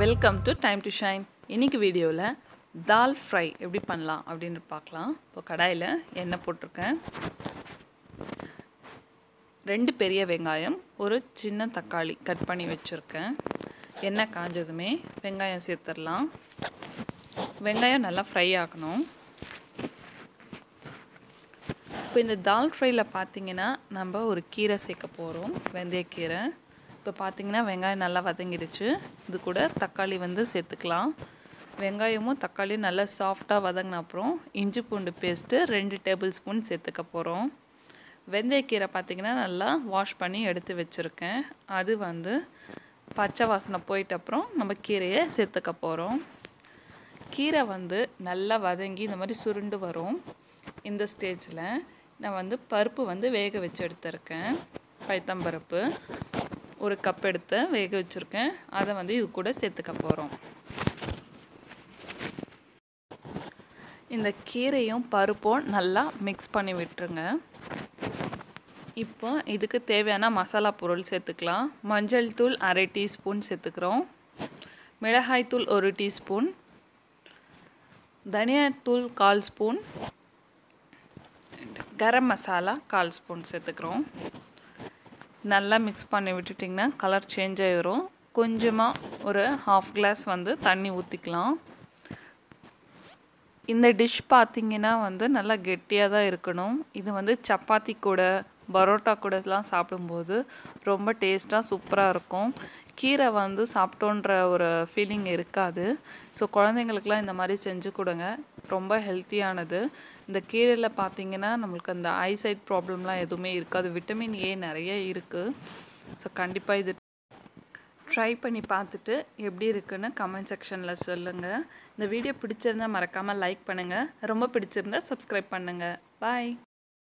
welcome to time to shine இன்னைக்கு வீடியோவில் தால் fry எப்படி பண்ணலாம் அப்படின்னு பார்க்கலாம் இப்போ கடாயில் எண்ணெய் போட்டிருக்கேன் ரெண்டு பெரிய வெங்காயம் ஒரு சின்ன தக்காளி கட் பண்ணி வச்சுருக்கேன் எண்ணெய் காஞ்சதுமே வெங்காயம் சேர்த்துடலாம் வெங்காயம் நல்லா ஃப்ரை ஆகணும் இப்போ இந்த தால் ஃப்ரையில் பார்த்தீங்கன்னா நம்ம ஒரு கீரை சேர்க்க போகிறோம் வெந்தயக்கீரை இப்போ பார்த்தீங்கன்னா வெங்காயம் நல்லா வதங்கிடுச்சு இது கூட தக்காளி வந்து சேர்த்துக்கலாம் வெங்காயமும் தக்காளியும் நல்லா சாஃப்டாக வதங்கின அப்புறம் இஞ்சி பூண்டு பேஸ்ட்டு ரெண்டு டேபிள் ஸ்பூன் சேர்த்துக்க போகிறோம் வெந்தயக்கீரை பார்த்திங்கன்னா நல்லா வாஷ் பண்ணி எடுத்து வச்சுருக்கேன் அது வந்து பச்சை வாசனை போயிட்ட அப்புறம் நம்ம கீரையை சேர்த்துக்க போகிறோம் கீரை வந்து நல்லா வதங்கி இந்த மாதிரி சுருண்டு வரும் இந்த ஸ்டேஜில் நான் வந்து பருப்பு வந்து வேக வச்சு எடுத்திருக்கேன் பைத்தம்பருப்பு ஒரு கப் எடுத்து வேக வச்சுருக்கேன் அதை வந்து இது கூட சேர்த்துக்க போகிறோம் இந்த கீரையும் பருப்பும் நல்லா மிக்ஸ் பண்ணி விட்டுருங்க இப்போ இதுக்கு தேவையான மசாலா பொருள் சேர்த்துக்கலாம் மஞ்சள் தூள் அரை டீஸ்பூன் சேர்த்துக்கிறோம் மிளகாய் தூள் ஒரு டீஸ்பூன் தனியாத்தூள் கால் ஸ்பூன் கரம் மசாலா கால் ஸ்பூன் சேர்த்துக்கிறோம் நல்லா மிக்ஸ் பண்ணி விட்டுட்டிங்கன்னா கலர் சேஞ்ச் ஆகிரும் கொஞ்சமாக ஒரு ஹாஃப் கிளாஸ் வந்து தண்ணி ஊற்றிக்கலாம் இந்த டிஷ் பார்த்திங்கன்னா வந்து நல்லா கெட்டியாக தான் இருக்கணும் இது வந்து சப்பாத்தி கூட பரோட்டா கூடலாம் சாப்பிடும்போது ரொம்ப டேஸ்ட்டாக சூப்பராக இருக்கும் கீரை வந்து சாப்பிட்டோன்ற ஒரு ஃபீலிங் இருக்காது ஸோ குழந்தைங்களுக்குலாம் இந்த மாதிரி செஞ்சு கொடுங்க ரொம்ப ஹெல்த்தியானது இந்த கீரையில் பார்த்தீங்கன்னா நம்மளுக்கு அந்த ஐசைட் ப்ராப்ளம்லாம் எதுவுமே இருக்காது விட்டமின் ஏ நிறைய இருக்குது ஸோ கண்டிப்பாக இது ட்ரை பண்ணி பார்த்துட்டு எப்படி இருக்குன்னு கமெண்ட் செக்ஷனில் சொல்லுங்கள் இந்த வீடியோ பிடிச்சிருந்தா மறக்காமல் லைக் பண்ணுங்கள் ரொம்ப பிடிச்சிருந்தா சப்ஸ்கிரைப் பண்ணுங்கள் பாய்